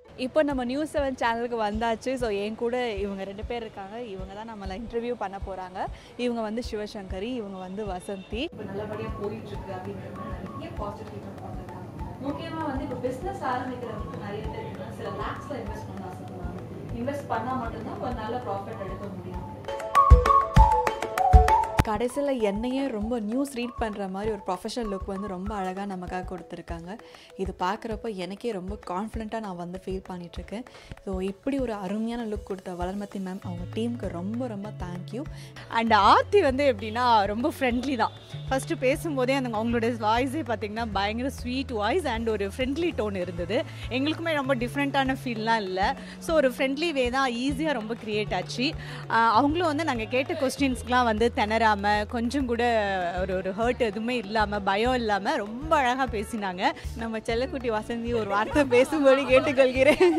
இப்போ நம்ம news seven சேனலுக்கு வந்தாச்சு ஸோ என் கூட இவங்க ரெண்டு பேர் இருக்காங்க இவங்க தான் நம்மளை இன்டர்வியூ பண்ண போகிறாங்க இவங்க வந்து சிவசங்கரி இவங்க வந்து வசந்தி இப்போ நல்லபடியாக போயிட்டு இருக்கு அப்படின்ற மாதிரி நிறைய பாசிட்டிவ் பார்த்துருக்காங்க முக்கியமாக வந்து இப்போ பிஸ்னஸ் ஆரம்பிக்கிறவங்களுக்கு நிறைய பேர் சில லேக்ஸில் இன்வெஸ்ட் பண்ண ஆசைப்படுவாங்க இன்வெஸ்ட் பண்ணால் மட்டும்தான் ஒரு நல்ல ப்ராஃபிட் எடுக்க முடியும் கடைசியில் என்னையே ரொம்ப நியூஸ் ரீட் பண்ணுற மாதிரி ஒரு ப்ரொஃபஷனல் லுக் வந்து ரொம்ப அழகாக நமக்காக கொடுத்துருக்காங்க இது பார்க்குறப்ப எனக்கே ரொம்ப கான்ஃபிடென்ட்டாக நான் வந்து ஃபீல் பண்ணிகிட்ருக்கேன் ஸோ இப்படி ஒரு அருமையான லுக் கொடுத்த வளர்மதி மேம் அவங்க டீமுக்கு ரொம்ப ரொம்ப தேங்க்யூ அண்ட் ஆர்த்தி வந்து எப்படின்னா ரொம்ப ஃப்ரெண்ட்லி தான் ஃபஸ்ட்டு பேசும்போதே அந்த அவங்களோட வாய்ஸே பார்த்தீங்கன்னா பயங்கர ஸ்வீட் வாய்ஸ் அண்ட் ஒரு ஃப்ரெண்ட்லி டோன் இருந்தது எங்களுக்குமே ரொம்ப டிஃப்ரெண்ட்டான ஃபீல்லாம் இல்லை ஸோ ஒரு ஃப்ரெண்ட்லி வே தான் ஈஸியாக ரொம்ப க்ரியேட் ஆச்சு ஆஹ் அவங்களும் வந்து நாங்கள் கேட்ட கொஸ்டின்ஸ்க்குலாம் வந்து திணறாமல் கொஞ்சம் கூட ஒரு ஒரு ஹர்ட் எதுவுமே இல்லாமல் பயம் இல்லாமல் ரொம்ப அழகாக பேசினாங்க நம்ம செல்லக்குட்டி வசந்தி ஒரு வார்த்தை பேசும்படி கேட்டுக்கொள்கிறேன்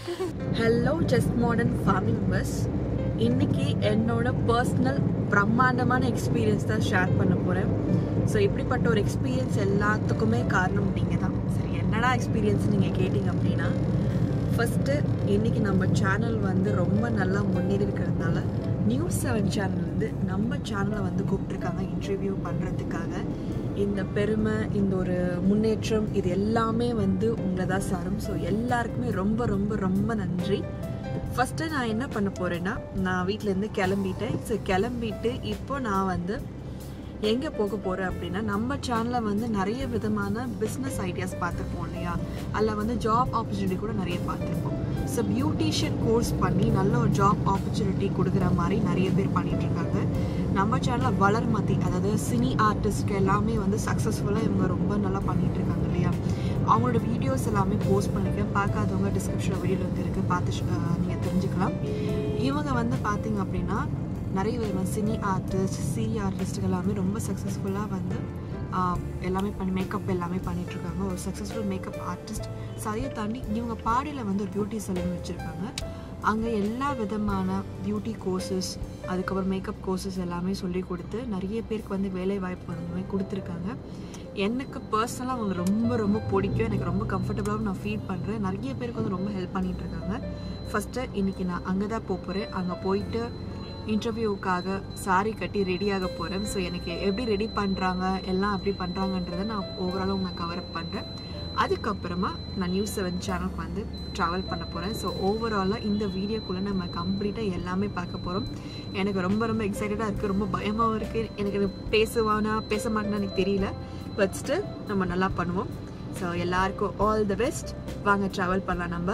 hello just modern family members இன்னைக்கு என்னோட பர்சனல் பிரம்மாண்டமான எக்ஸ்பீரியன்ஸ் தான் ஷேர் பண்ண போகிறேன் ஸோ இப்படிப்பட்ட ஒரு எக்ஸ்பீரியன்ஸ் எல்லாத்துக்குமே காரணம் நீங்கள் தான் சரி என்னடா எக்ஸ்பீரியன்ஸ் நீங்கள் கேட்டிங்க அப்படின்னா ஃபஸ்ட்டு இன்னைக்கு நம்ம சேனல் வந்து ரொம்ப நல்லா முன்னேறி இருக்கிறதுனால நியூஸ் செவன் சேனல் வந்து நம்ம சேனலை வந்து கூப்பிட்ருக்காங்க இன்டர்வியூ பண்ணுறதுக்காக இந்த பெருமை இந்த ஒரு முன்னேற்றம் இது எல்லாமே வந்து உங்களை தான் சாரும் ஸோ எல்லாருக்குமே ரொம்ப ரொம்ப ரொம்ப நன்றி ஃபஸ்ட்டு நான் என்ன பண்ண போகிறேன்னா நான் வீட்டிலேருந்து கிளம்பிட்டேன் ஸோ கிளம்பிட்டு இப்போ நான் வந்து எங்கே போக போகிறேன் அப்படின்னா நம்ம சேனலில் வந்து நிறைய விதமான பிஸ்னஸ் ஐடியாஸ் பார்த்துருப்போம் இல்லையா அதில் வந்து ஜாப் ஆப்பர்ச்சுனிட்டி கூட நிறைய பார்த்துருப்போம் ஸோ பியூட்டிஷியன் கோர்ஸ் பண்ணி நல்ல ஒரு ஜாப் ஆப்பர்ச்சுனிட்டி கொடுக்குற மாதிரி நிறைய பேர் பண்ணிட்டு இருக்காங்க நம்ம சேனலில் வளர்மதி அதாவது சினி ஆர்டிஸ்ட்க்கு எல்லாமே வந்து சக்ஸஸ்ஃபுல்லாக இவங்க ரொம்ப நல்லா பண்ணிட்டு இருக்காங்க இல்லையா அவங்களோட வீடியோஸ் எல்லாமே போஸ்ட் பண்ணியிருக்கேன் பார்க்காதவங்க டிஸ்கிரிப்ஷனில் வீடியோ வந்து இருக்குது பார்த்து நீங்கள் தெரிஞ்சுக்கலாம் இவங்க வந்து பார்த்தீங்க அப்படின்னா நிறைய விதமான சினி ஆர்டிஸ்ட் சி ஆர்டிஸ்ட் எல்லாமே ரொம்ப சக்ஸஸ்ஃபுல்லாக வந்து ஆஹ், எல்லாமே பண்ணி மேக்கப் எல்லாமே பண்ணிட்டு இருக்காங்க ஒரு சக்ஸஸ்ஃபுல் மேக்கப் ஆர்டிஸ்ட் ஸோ அதையும் தாண்டி இவங்க பாடியில் வந்து ஒரு பியூட்டி சலூன் வச்சுருக்காங்க அங்கே எல்லா விதமான பியூட்டி கோர்சஸ் அதுக்கப்புறம் மேக்கப் கோர்சஸ் எல்லாமே சொல்லி கொடுத்து நிறைய பேருக்கு வந்து வேலை வாய்ப்பு வந்து கொடுத்துருக்காங்க எனக்கு பர்சனலாக அவங்க ரொம்ப ரொம்ப பிடிக்கும் எனக்கு ரொம்ப கம்ஃபர்டபுளாகவும் நான் ஃபீல் பண்ணுறேன் நிறைய பேருக்கு வந்து ரொம்ப ஹெல்ப் பண்ணிட்டு இருக்காங்க ஃபஸ்ட்டு இன்னைக்கு நான் அங்கே தான் போக போகிறேன் அங்கே போயிட்டு இன்டர்வியூக்காக சாரி கட்டி ரெடியாக போகிறேன் ஸோ எனக்கு எப்படி ரெடி பண்ணுறாங்க எல்லாம் எப்படி பண்ணுறாங்கன்றதை நான் ஓவராலாக நான் கவர் அப் பண்ணுறேன் அதுக்கப்புறமா நான் நியூஸ் செவன் சேனலுக்கு வந்து ட்ராவல் பண்ண போகிறேன் ஸோ ஓவராலாக இந்த வீடியோக்குள்ளே நம்ம கம்ப்ளீட்டாக எல்லாமே பார்க்க போகிறோம் எனக்கு ரொம்ப ரொம்ப எக்ஸைட்டடாக இருக்குது ரொம்ப பயமாகவும் இருக்குது எனக்கு இது பேசுவானா பேச மாட்டேன்னு எனக்கு தெரியல பட் ஸ்டில் நம்ம நல்லா பண்ணுவோம் ஸோ எல்லாருக்கும் ஆல் தி பெஸ்ட் வாங்க ட்ராவல் பண்ணலாம் நம்ம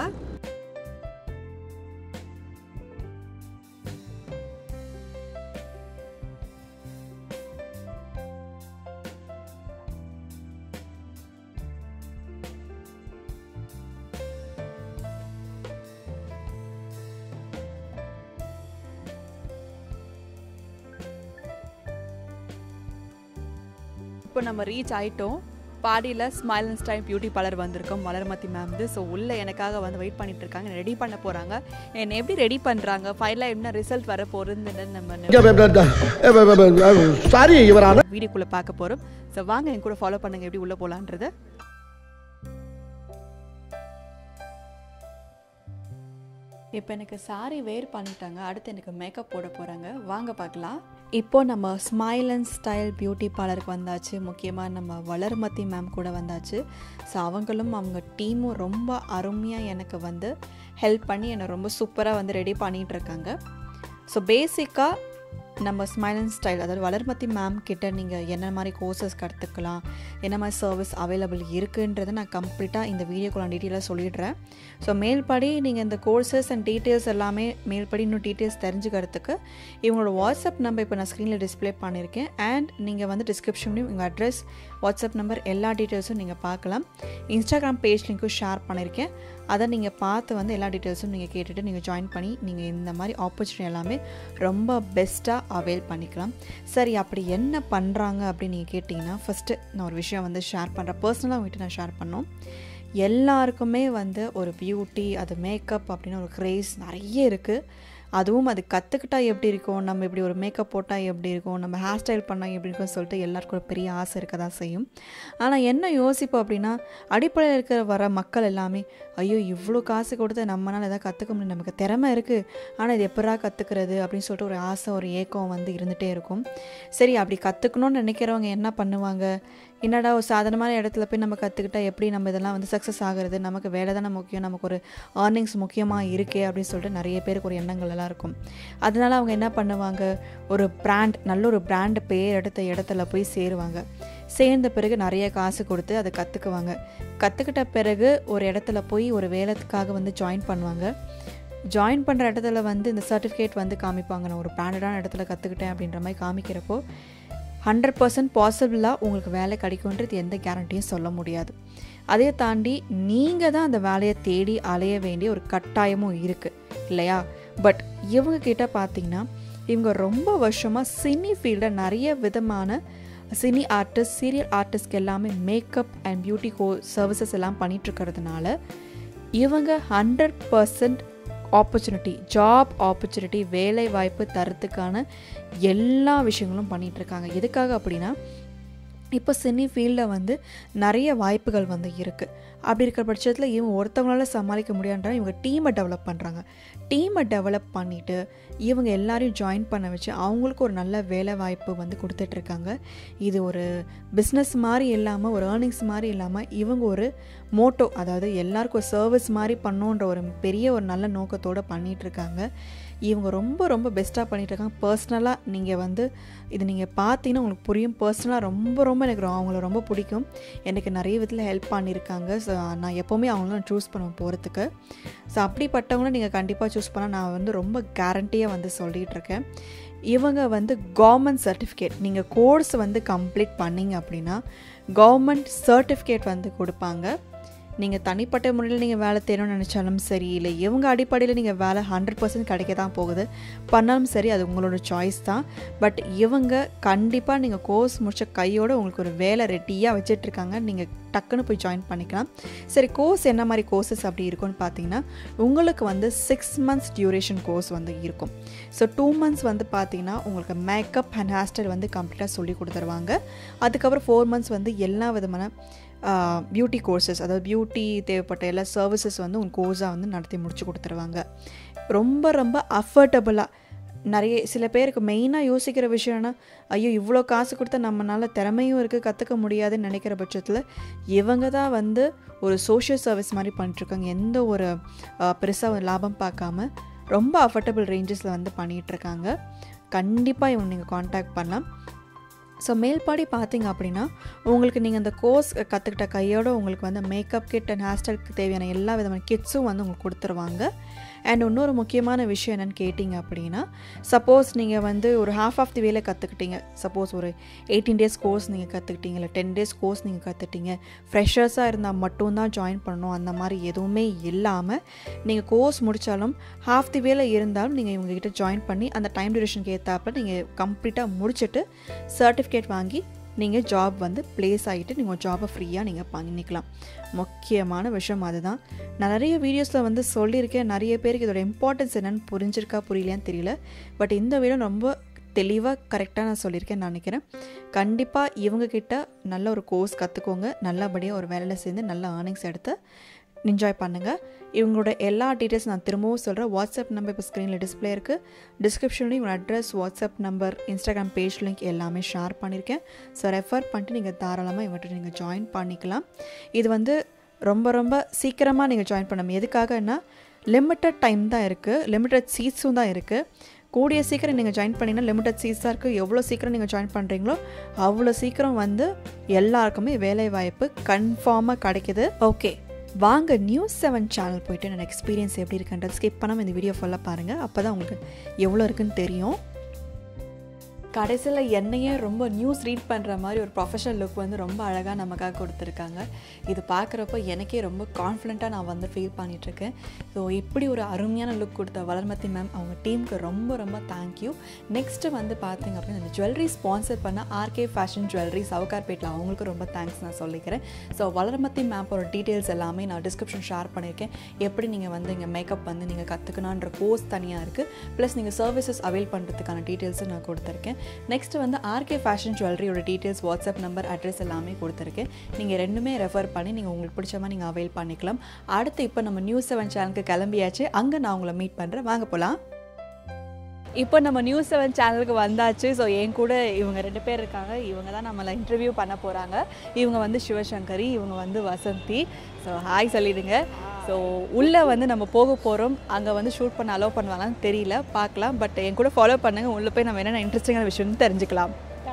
இப்போ நம்ம ரீச் ஆயிட்டோம் பாடியில் smile and style beauty parlour வந்திருக்கோம் வளர்மதி மேம் வந்து ஸோ உள்ளே எனக்காக வந்து வெயிட் பண்ணிட்டு இருக்காங்க ரெடி பண்ண போகிறாங்க என்னை எப்படி ரெடி பண்ணுறாங்க ஃபைனலாக என்ன ரிசல்ட் வர போகிறதுன்னு நம்ம சாரி இவரான வீடியோக்குள்ளே பார்க்க போகிறோம் ஸோ வாங்க என் கூட ஃபாலோ பண்ணுங்க எப்படி உள்ளே போகலான்றத இப்போ எனக்கு சாரி வேர் பண்ணிட்டாங்க அடுத்து எனக்கு மேக்கப் போட போகிறாங்க வாங்க பார்க்கலாம் இப்போ நம்ம ஸ்மைல் அண்ட் ஸ்டைல் பியூட்டி பார்லருக்கு வந்தாச்சு முக்கியமாக நம்ம வளர்மதி மேம் கூட வந்தாச்சு ஸோ அவங்களும் அவங்க டீமும் ரொம்ப அருமையாக எனக்கு வந்து ஹெல்ப் பண்ணி என்னை ரொம்ப சூப்பராக வந்து ரெடி பண்ணிகிட்டு இருக்காங்க ஸோ பேசிக்காக நம்ம ஸ்மைல் அண்ட் ஸ்டைல் அதாவது வளர்மதி மேம் கிட்ட நீங்கள் என்ன மாதிரி கோர்சஸ் கற்றுக்கலாம் என்ன மாதிரி சர்வீஸ் அவைலபிள் இருக்குன்றதை நான் கம்ப்ளீட்டாக இந்த வீடியோக்குள்ள டீட்டெயிலாக சொல்லிடுறேன் ஸோ மேல்படி நீங்கள் இந்த கோர்சஸ் அண்ட் டீட்டெயில்ஸ் எல்லாமே மேல்படி இன்னும் டீட்டெயில்ஸ் தெரிஞ்சுக்கிறதுக்கு இவங்களோட வாட்ஸ்அப் நம்பர் இப்போ நான் ஸ்க்ரீனில் டிஸ்ப்ளே பண்ணியிருக்கேன் அண்ட் நீங்கள் வந்து டிஸ்கிரிப்ஷன்லையும் உங்கள் அட்ரஸ் வாட்ஸ்அப் நம்பர் எல்லா டீட்டெயில்ஸும் நீங்கள் பார்க்கலாம் இன்ஸ்டாகிராம் பேஜ் லிங்க்கும் ஷேர் பண்ணியிருக்கேன் அதை நீங்கள் பார்த்து வந்து எல்லா டீட்டெயில்ஸும் நீங்கள் கேட்டுட்டு நீங்கள் ஜாயின் பண்ணி நீங்கள் இந்த மாதிரி ஆப்பர்ச்சுனிட்டி எல்லாமே ரொம்ப பெஸ்ட்டாக அவைல் பண்ணிக்கலாம் சரி அப்படி என்ன பண்ணுறாங்க அப்படின்னு நீங்கள் கேட்டிங்கன்னா ஃபஸ்ட்டு நான் ஒரு விஷயம் வந்து ஷேர் பண்ணுறேன் பர்சனலாக உங்கள்கிட்ட நான் ஷேர் பண்ணோம் எல்லாருக்குமே வந்து ஒரு பியூட்டி அது மேக்கப் அப்படின்னு ஒரு க்ரேஸ் நிறைய இருக்குது அதுவும் அது கற்றுக்கிட்டா எப்படி இருக்கும் நம்ம இப்படி ஒரு மேக்கப் போட்டால் எப்படி இருக்கும் நம்ம ஹேர் ஸ்டைல் பண்ணால் எப்படி இருக்கும்னு சொல்லிட்டு எல்லாருக்கும் ஒரு பெரிய ஆசை இருக்க தான் செய்யும் ஆனால் என்ன யோசிப்போம் அப்படின்னா அடிப்படையில் இருக்கிற வர மக்கள் எல்லாமே ஐயோ இவ்வளோ காசு கொடுத்து நம்மளால் எதாவது கற்றுக்க முடியும் நமக்கு திறமை இருக்குது ஆனால் இது எப்படா கற்றுக்கிறது அப்படின்னு சொல்லிட்டு ஒரு ஆசை ஒரு ஏக்கம் வந்து இருந்துகிட்டே இருக்கும் சரி அப்படி கற்றுக்கணும்னு நினைக்கிறவங்க என்ன பண்ணுவாங்க என்னடா ஒரு சாதாரணமான இடத்துல போய் நம்ம கற்றுக்கிட்டா எப்படி நம்ம இதெல்லாம் வந்து சக்ஸஸ் ஆகுறது நமக்கு வேலை தானே முக்கியம் நமக்கு ஒரு ஏர்னிங்ஸ் முக்கியமாக இருக்கே அப்படின்னு சொல்லிட்டு நிறைய பேருக்கு ஒரு எண்ணங்கள் எல்லாம் இருக்கும் அதனால அவங்க என்ன பண்ணுவாங்க ஒரு பிராண்ட் நல்ல ஒரு பிராண்ட் பேர் எடுத்த இடத்துல போய் சேருவாங்க சேர்ந்த பிறகு நிறைய காசு கொடுத்து அதை கற்றுக்குவாங்க கற்றுக்கிட்ட பிறகு ஒரு இடத்துல போய் ஒரு வேலைக்காக வந்து ஜாயின் பண்ணுவாங்க ஜாயின் பண்ணுற இடத்துல வந்து இந்த சர்டிஃபிகேட் வந்து காமிப்பாங்க நான் ஒரு பிராண்டடான இடத்துல கற்றுக்கிட்டேன் அப்படின்ற மாதிரி காமிக்கிறப்போ ஹண்ட்ரட் பர்சன்ட் பாசிபிளாக உங்களுக்கு வேலை கிடைக்குன்றது எந்த கேரண்டியும் சொல்ல முடியாது அதே தாண்டி நீங்கள் தான் அந்த வேலையை தேடி அலைய வேண்டிய ஒரு கட்டாயமும் இருக்குது இல்லையா பட் இவங்க கிட்ட பார்த்தீங்கன்னா இவங்க ரொம்ப வருஷமாக சினி ஃபீல்டில் நிறைய விதமான சினி ஆர்டிஸ்ட் சீரியல் ஆர்டிஸ்ட்க்கு எல்லாமே மேக்கப் அண்ட் பியூட்டி கோ சர்வீசஸ் எல்லாம் பண்ணிகிட்ருக்கிறதுனால இவங்க hundred percent opportunity job opportunity வேலை வாய்ப்பு தரத்துக்கான எல்லா விஷயங்களும் பண்ணிகிட்ருக்காங்க எதுக்காக அப்படின்னா இப்போ சினி ஃபீல்டில் வந்து நிறைய வாய்ப்புகள் வந்து இருக்குது அப்படி இருக்கிற பட்சத்தில் இவங்க ஒருத்தவங்களால சமாளிக்க முடியாதுன்றா இவங்க டீமை டெவலப் பண்ணுறாங்க டீமை டெவலப் பண்ணிவிட்டு இவங்க எல்லாரையும் ஜாயின் பண்ண வச்சு அவங்களுக்கு ஒரு நல்ல வேலை வாய்ப்பு வந்து கொடுத்துட்ருக்காங்க இது ஒரு பிஸ்னஸ் மாதிரி இல்லாமல் ஒரு ஏர்னிங்ஸ் மாதிரி இல்லாமல் இவங்க ஒரு மோட்டோ அதாவது எல்லாருக்கும் ஒரு சர்வீஸ் மாதிரி பண்ணோன்ற ஒரு பெரிய ஒரு நல்ல நோக்கத்தோடு பண்ணிகிட்ருக்காங்க இவங்க ரொம்ப ரொம்ப பெஸ்ட்டாக பண்ணிகிட்ருக்காங்க பர்சனலாக நீங்கள் வந்து இது நீங்கள் பார்த்தீங்கன்னா உங்களுக்கு புரியும் பர்சனலாக ரொம்ப ரொம்ப எனக்கு ரொ- அவங்கள ரொம்ப பிடிக்கும் எனக்கு நிறைய விதத்தில் ஹெல்ப் பண்ணியிருக்காங்க ஸோ நான் எப்போவுமே அவங்கள சூஸ் பண்ணுவேன் போகிறதுக்கு ஸோ அப்படிப்பட்டவங்கள நீங்கள் கண்டிப்பாக சூஸ் பண்ணால் நான் வந்து ரொம்ப கேரண்டியாக வந்து சொல்லிகிட்டு இருக்கேன் இவங்க வந்து கவர்மெண்ட் சர்டிஃபிகேட் நீங்கள் கோர்ஸ் வந்து கம்ப்ளீட் பண்ணீங்க அப்படின்னா கவர்மெண்ட் சர்டிஃபிகேட் வந்து கொடுப்பாங்க நீங்கள் தனிப்பட்ட முறையில் நீங்கள் வேலை தேடணும்னு நினச்சாலும் சரி இல்லை இவங்க அடிப்படையில் நீங்கள் வேலை ஹண்ட்ரட் பர்சன்ட் கிடைக்க தான் போகுது பண்ணாலும் சரி அது உங்களோட சாய்ஸ் தான் பட் இவங்க கண்டிப்பாக நீங்கள் கோர்ஸ் முடிச்ச கையோட உங்களுக்கு ஒரு வேலை ரெடியாக வச்சிட்ருக்காங்க நீங்கள் டக்குன்னு போய் ஜாயின் பண்ணிக்கலாம் சரி கோர்ஸ் என்ன மாதிரி கோர்சஸ் அப்படி இருக்கும்னு பார்த்தீங்கன்னா உங்களுக்கு வந்து சிக்ஸ் மந்த்ஸ் டியூரேஷன் கோர்ஸ் வந்து இருக்கும் ஸோ டூ மந்த்ஸ் வந்து பார்த்தீங்கன்னா உங்களுக்கு மேக்கப் அண்ட் ஹேர் ஸ்டைல் வந்து கம்ப்ளீட்டாக சொல்லி கொடுத்துருவாங்க அதுக்கப்புறம் ஃபோர் மந்த்ஸ் வந்து எல்லா விதமான பியூட்டி கோர்சஸ் அதாவது பியூட்டி தேவைப்பட்ட எல்லா சர்வீசஸ் வந்து உங்கள் கோர்ஸாக வந்து நடத்தி முடிச்சு கொடுத்துருவாங்க ரொம்ப ரொம்ப அஃபர்டபுளாக நிறைய சில பேருக்கு மெயினாக யோசிக்கிற விஷயம்னா ஐயோ இவ்வளோ காசு கொடுத்தா நம்மளால திறமையும் இருக்குது கற்றுக்க முடியாதுன்னு நினைக்கிற பட்சத்தில் இவங்க தான் வந்து ஒரு சோஷியல் சர்வீஸ் மாதிரி பண்ணிட்டுருக்காங்க எந்த ஒரு பெருசாக ஒரு லாபம் பார்க்காம ரொம்ப அஃபர்டபுள் ரேஞ்சஸில் வந்து பண்ணிகிட்ருக்காங்க கண்டிப்பாக இவங்க நீங்கள் காண்டாக்ட் பண்ணலாம் ஸோ மேல்பாடி பார்த்தீங்க அப்படின்னா உங்களுக்கு நீங்கள் அந்த கோர்ஸ் கற்றுக்கிட்ட கையோட உங்களுக்கு வந்து மேக்கப் கிட் அண்ட் ஹேர் ஸ்டைலுக்கு தேவையான எல்லா விதமான கிட்ஸும் வந்து உங்களுக்கு கொடுத்துருவாங்க அண்ட் இன்னொரு முக்கியமான விஷயம் என்னென்னு கேட்டிங்க அப்படின்னா சப்போஸ் நீங்கள் வந்து ஒரு ஹாஃப் ஆஃப் தி வேல கற்றுக்கிட்டீங்க சப்போஸ் ஒரு எயிட்டீன் டேஸ் கோர்ஸ் நீங்கள் கற்றுக்கிட்டீங்க இல்லை டென் டேஸ் கோர்ஸ் நீங்கள் கற்றுட்டீங்க ஃப்ரெஷர்ஸாக இருந்தால் மட்டும்தான் ஜாயின் பண்ணணும் அந்த மாதிரி எதுவுமே இல்லாமல் நீங்கள் கோர்ஸ் முடித்தாலும் ஹாஃப் தி வேல இருந்தாலும் நீங்கள் இவங்ககிட்ட ஜாயின் பண்ணி அந்த டைம் டியூரேஷனுக்கு ஏற்றாப்புல நீங்கள் கம்ப்ளீட்டாக முடிச்சுட்டு சர்டிஃபிகேட் வாங்கி நீங்கள் ஜாப் வந்து ப்ளேஸ் ஆகிட்டு நீங்கள் ஜாபை ஃப்ரீயாக நீங்கள் பண்ணிக்கலாம் முக்கியமான விஷயம் அதுதான் நான் நிறைய வீடியோஸில் வந்து சொல்லியிருக்கேன் நிறைய பேருக்கு இதோட இம்பார்ட்டன்ஸ் என்னென்னு புரிஞ்சிருக்கா புரியலையான்னு தெரியல பட் இந்த வீடியோ ரொம்ப தெளிவாக கரெக்டாக நான் சொல்லியிருக்கேன் நான் நினைக்கிறேன் கண்டிப்பாக இவங்கக்கிட்ட நல்ல ஒரு கோர்ஸ் கற்றுக்கோங்க நல்லபடியாக ஒரு வேலையில் சேர்ந்து நல்ல ஏர்னிங்ஸ் எடுத்து என்ஜாய் பண்ணுங்கள் இவங்களோட எல்லா டீட்டெயில்ஸ் நான் திரும்பவும் சொல்கிறேன் வாட்ஸ்அப் நம்பர் இப்போ ஸ்க்ரீனில் டிஸ்பிளே இருக்குது டிஸ்கிரிப்ஷன்லையும் இவங்க address WhatsApp number Instagram page link எல்லாமே ஷேர் பண்ணியிருக்கேன் ஸோ ரெஃபர் பண்ணிட்டு நீங்கள் தாராளமாக இவங்கள்ட்ட நீங்கள் ஜாயின் பண்ணிக்கலாம் இது வந்து ரொம்ப ரொம்ப சீக்கிரமாக நீங்கள் ஜாயின் பண்ணணும் எதுக்காகன்னா லிமிட்டட் டைம் தான் இருக்குது லிமிட்டட் சீட்ஸும் தான் இருக்குது கூடிய சீக்கிரம் நீங்கள் ஜாயின் பண்ணிங்கன்னா லிமிட்டட் சீட்ஸ் தான் இருக்குது எவ்வளோ சீக்கிரம் நீங்கள் ஜாயின் பண்ணுறீங்களோ அவ்வளோ சீக்கிரம் வந்து எல்லாருக்குமே வேலை வாய்ப்பு கன்ஃபார்மாக கிடைக்குது ஓகே வாங்க நியூஸ் செவன் சேனல் போயிட்டு என்னோட எக்ஸ்பீரியன்ஸ் எப்படி இருக்குன்றது ஸ்கிப் பண்ணாமல் இந்த வீடியோ ஃபுல்லாக பாருங்கள் அப்போ தான் உங்களுக்கு எவ்வளோ இருக்குன்னு தெரியும் கடைசியில் என்னையே ரொம்ப நியூஸ் ரீட் பண்ணுற மாதிரி ஒரு ப்ரொஃபஷனல் லுக் வந்து ரொம்ப அழகாக நமக்காக கொடுத்துருக்காங்க இது பார்க்குறப்போ எனக்கே ரொம்ப கான்ஃபிடென்ட்டாக நான் வந்து ஃபீல் பண்ணிகிட்ருக்கேன் ஸோ இப்படி ஒரு அருமையான லுக் கொடுத்த வளர்மதி மேம் அவங்க டீமுக்கு ரொம்ப ரொம்ப தேங்க்யூ நெக்ஸ்ட்டு வந்து பார்த்தீங்க அப்படின்னா இந்த ஜுவல்லரி ஸ்பான்சர் பண்ண ஆர்கே ஃபேஷன் ஜுவல்லரி சவுகார்பேட்டில் அவங்களுக்கு ரொம்ப தேங்க்ஸ் நான் சொல்லிக்கிறேன் ஸோ வளர்மதி மேப்போட டீட்டெயில்ஸ் எல்லாமே நான் டிஸ்கிரிப்ஷன் ஷேர் பண்ணியிருக்கேன் எப்படி நீங்கள் வந்து இங்கே மேக்கப் வந்து நீங்கள் கற்றுக்கணுன்ற கோர்ஸ் தனியாக இருக்குது ப்ளஸ் நீங்கள் சர்வீசஸ் அவைல் பண்ணுறதுக்கான டீட்டெயில்ஸும் நான் கொடுத்துருக்கேன் நெக்ஸ்ட் வந்து ஆர்கே ஃபேஷன் ஜுவல்லரியோட டீட்டெயில்ஸ் வாட்ஸ்அப் நம்பர் அட்ரஸ் எல்லாமே கொடுத்துருக்கேன் நீங்கள் ரெண்டுமே ரெஃபர் பண்ணி நீங்கள் உங்களுக்கு பிடிச்ச மாதிரி நீங்கள் அவைல் பண்ணிக்கலாம் அடுத்து இப்போ நம்ம நியூஸ் செவன் சேனலுக்கு கிளம்பியாச்சு அங்கே நான் உங்களை மீட் பண்ணுறேன் வாங்க போகலாம் இப்போ நம்ம நியூஸ் செவன் சேனலுக்கு வந்தாச்சு ஸோ என் கூட இவங்க ரெண்டு பேர் இருக்காங்க இவங்க தான் நம்மளை இன்டர்வியூ பண்ண போகிறாங்க இவங்க வந்து சிவசங்கரி இவங்க வந்து வசந்தி ஸோ ஹாய் சொல்லிடுங்க ஸோ உள்ளே வந்து நம்ம போக போகிறோம் அங்கே வந்து ஷூட் பண்ண அலோவ் பண்ணுவாங்கன்னு தெரியல பார்க்கலாம் பட் என் கூட ஃபாலோ பண்ணுங்கள் உள்ளே போய் நம்ம என்னென்ன இன்ட்ரெஸ்டிங்கான விஷயம்னு தெரிஞ்சுக்கலாம்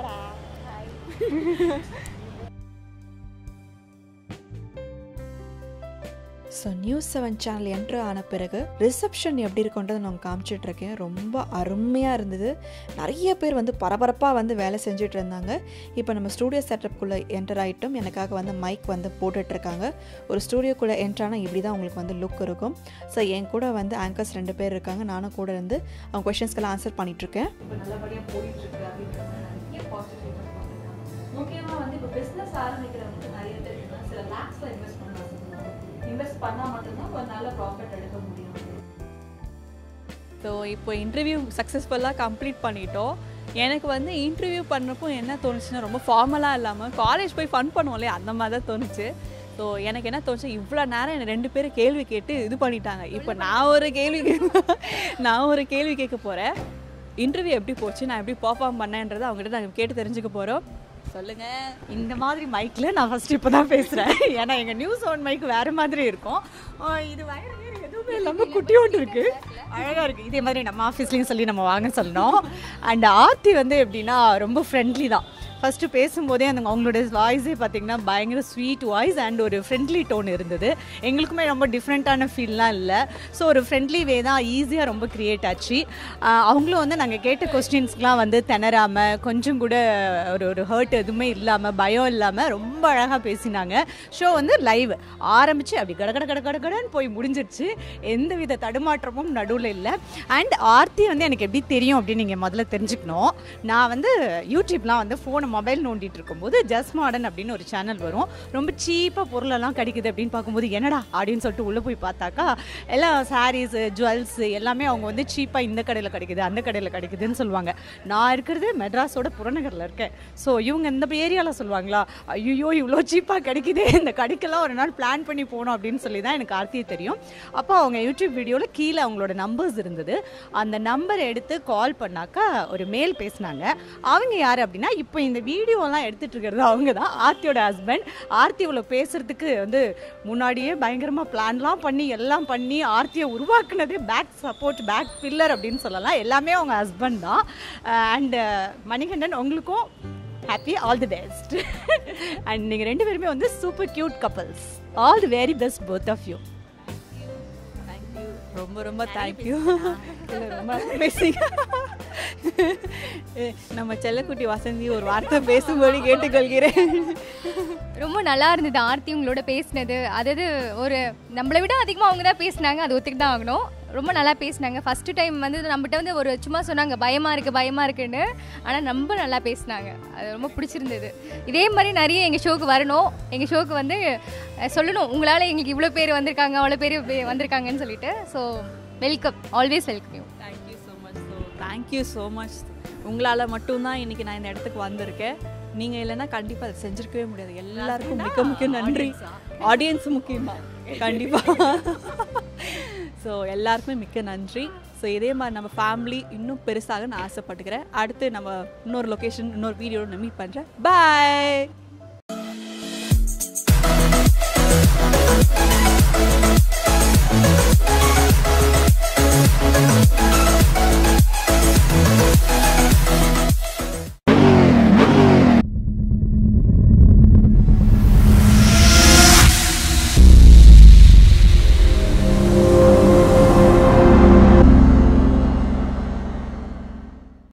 so news seven channel entry ஆன பிறகு ரிசப்ஷன் எப்படி இருக்குன்றதை நான் காமிச்சிட்ருக்கேன் ரொம்ப அருமையாக இருந்தது நிறைய பேர் வந்து பரபரப்பாக வந்து வேலை செஞ்சுட்டு இருந்தாங்க இப்போ நம்ம ஸ்டூடியோ செட்டப்குள்ளே என்டர் ஆகிட்டும் எனக்காக வந்து மைக் வந்து போட்டுட்ருக்காங்க ஒரு ஸ்டூடியோக்குள்ளே என்ட்ரானால் இப்படி தான் உங்களுக்கு வந்து லுக் இருக்கும் ஸோ என் கூட வந்து ஆங்கர்ஸ் ரெண்டு பேர் இருக்காங்க நானும் கூட இருந்து அவங்க கொஷின்ஸ்க்கெல்லாம் ஆன்சர் பண்ணிகிட்ருக்கேன் இப்போ நல்லபடியாக போயிட்டுருக்கு அப்படின்ற நிறைய பாசிட்டிவ் முக்கியமாக வந்து இப்போ பிஸ்னஸ் ஆரம்பிக்கிறவங்க நிறைய பேர் சில லேக்ஸில் இன்வெஸ்ட் பண்ண இன்வெஸ்ட் பண்ணால் மட்டும்தான் ஒரு நல்ல ப்ராஃபிட் எடுக்க முடியும் ஸோ இப்போ இன்டர்வியூ சக்ஸஸ்ஃபுல்லாக கம்ப்ளீட் பண்ணிட்டோம் எனக்கு வந்து இன்டர்வியூ பண்ணுறப்போ என்ன தோணுச்சுன்னா ரொம்ப ஃபார்மலாக இல்லாமல் காலேஜ் போய் ஃபன் பண்ணுவோம் இல்லையா அந்த மாதிரி தான் தோணுச்சு ஸோ எனக்கு என்ன தோணுச்சு இவ்வளோ நேரம் என்னை ரெண்டு பேரும் கேள்வி கேட்டு இது பண்ணிட்டாங்க இப்போ நான் ஒரு கேள்வி கேட்க நான் ஒரு கேள்வி கேட்க போகிறேன் இன்டர்வியூ எப்படி போச்சு நான் எப்படி பர்ஃபார்ம் பண்ணேன்றதை அவங்ககிட்ட நாங்கள் கேட்டு தெரிஞ்சுக்க போகிறோம் சொல்லுங்க இந்த மாதிரி மைக்கில் நான் ஃபர்ஸ்ட் இப்போ தான் பேசுகிறேன் ஏன்னா எங்கள் நியூஸ் ஒன் மைக் வேறு மாதிரி இருக்கும் ஆ, இது வேறு வேறு எதுவுமே இல்லாமல் குட்டியோண்டு இருக்கு அழகாக இருக்குது இதே மாதிரி நம்ம ஆஃபீஸ்லேயும் சொல்லி நம்ம வாங்க சொல்லணும் அண்ட் ஆர்த்தி வந்து எப்படின்னா ரொம்ப ஃப்ரெண்ட்லி தான் ஃபஸ்ட்டு பேசும்போதே அந்த அவங்களோட வாய்ஸே பார்த்தீங்கன்னா பயங்கர ஸ்வீட் வாய்ஸ் அண்ட் ஒரு ஃப்ரெண்ட்லி டோன் இருந்தது எங்களுக்குமே ரொம்ப டிஃப்ரெண்ட்டான ஃபீல்லாம் இல்லை ஸோ ஒரு ஃப்ரெண்ட்லி வே தான் ஈஸியாக ரொம்ப க்ரியேட் ஆச்சு ஆஹ் அவங்களும் வந்து நாங்கள் கேட்ட கொஸ்டின்ஸ்க்குலாம் வந்து திணறாமல் கொஞ்சம் கூட ஒரு ஒரு ஹர்ட் எதுவுமே இல்லாமல் பயம் இல்லாமல் ரொம்ப அழகாக பேசினாங்க ஷோ வந்து லைவ் ஆரம்பித்து அப்படி கட கட கட கட கடன்னு போய் முடிஞ்சிருச்சு எந்த வித தடுமாற்றமும் நடுவில் இல்லை அண்ட் ஆர்த்தி வந்து எனக்கு எப்படி தெரியும் அப்படின்னு நீங்கள் முதல்ல தெரிஞ்சுக்கணும் நான் வந்து யூடியூப்லாம் வந்து ஃபோனை மொபைல் நோண்டிட்டு இருக்கும்போது ஜஸ்ட் மாடர்ன் அப்படின்னு ஒரு சேனல் வரும் ரொம்ப சீப்பாக பொருளெல்லாம் கிடைக்குது அப்படின்னு பார்க்கும்போது என்னடா அப்படின்னு சொல்லிட்டு உள்ளே போய் பார்த்தாக்கா எல்லாம் சாரீஸு ஜுவல்ஸு எல்லாமே அவங்க வந்து சீப்பாக இந்த கடையில் கிடைக்குது அந்த கடையில் கிடைக்குதுன்னு சொல்லுவாங்க நான் இருக்கிறது மெட்ராஸோட புறநகரில் இருக்கேன் ஸோ இவங்க இந்த ஏரியாவில் சொல்லுவாங்களா ஐயோ இவ்வளோ சீப்பாக கிடைக்குதே இந்த கடைக்கெல்லாம் ஒரு நாள் பிளான் பண்ணி போகணும் அப்படின்னு சொல்லி தான் எனக்கு ஆர்த்தியை தெரியும் அப்போ அவங்க யூடியூப் வீடியோவில் கீழே அவங்களோட நம்பர்ஸ் இருந்தது அந்த நம்பர் எடுத்து கால் பண்ணாக்கா ஒரு மேல் பேசினாங்க அவங்க யார் அப்படின்னா இப்போ இந்த வீடியோலாம் எடுத்துட்டு இருக்கிறது அவங்க தான் ஆர்த்தியோட ஹஸ்பண்ட் ஆர்த்தி இவ்வளோ பேசுறதுக்கு வந்து முன்னாடியே பயங்கரமாக பிளான்லாம் பண்ணி எல்லாம் பண்ணி ஆர்த்தியை உருவாக்குனதே பேக் சப்போர்ட் பேக் பில்லர் அப்படின்னு சொல்லலாம் எல்லாமே அவங்க ஹஸ்பண்ட் தான் அண்ட் மணிகண்டன் உங்களுக்கும் happy all the best and நீங்கள் ரெண்டு பேருமே வந்து super cute couples all the very best both of you ரொம்ப ரொம்ப தேங்க்யூ ரொம்ப பேசிங்க நம்ம செல்லக்குட்டி வசந்தி ஒரு வார்த்தை பேசும்படி கேட்டுக்கொள்கிறேன் ரொம்ப நல்லா இருந்தது ஆர்த்தி உங்களோட பேசினது அதாவது ஒரு நம்மளை விட அதிகமாக அவங்க தான் பேசினாங்க அது ஒத்துக்கிட்டு தான் ஆகணும் ரொம்ப நல்லா பேசினாங்க ஃபஸ்ட்டு டைம் வந்து நம்மகிட்ட வந்து ஒரு சும்மா சொன்னாங்க பயமாக இருக்குது பயமாக இருக்குன்னு ஆனால் ரொம்ப நல்லா பேசினாங்க அது ரொம்ப பிடிச்சிருந்தது இதே மாதிரி நிறைய எங்கள் ஷோக்கு வரணும் எங்கள் ஷோக்கு வந்து அஹ், சொல்லணும் உங்களால் எங்களுக்கு இவ்வளோ பேர் வந்திருக்காங்க அவ்வளோ பேர் வே- வந்திருக்காங்கன்னு சொல்லிட்டு so welcome always welcome you thank you so much so thank you so much உங்களால் மட்டும்தான் இன்னைக்கு நான் இந்த இடத்துக்கு வந்திருக்கேன் நீங்கள் இல்லைன்னா கண்டிப்பாக அதை செஞ்சிருக்கவே முடியாது எல்லாருக்கும் மிக்க மிக்க நன்றி ஆடியன்ஸ் முக்கியமா கண்டிப்பாக ஸோ எல்லாருக்குமே மிக்க நன்றி ஸோ இதே மாதிரி நம்ம ஃபேமிலி இன்னும் பெருசாக நான் ஆசைப்பட்டுக்கிறேன் அடுத்து நம்ம இன்னொரு லொக்கேஷன் இன்னொரு வீடியோட நான் மீட் பண்ணுறேன் பாய்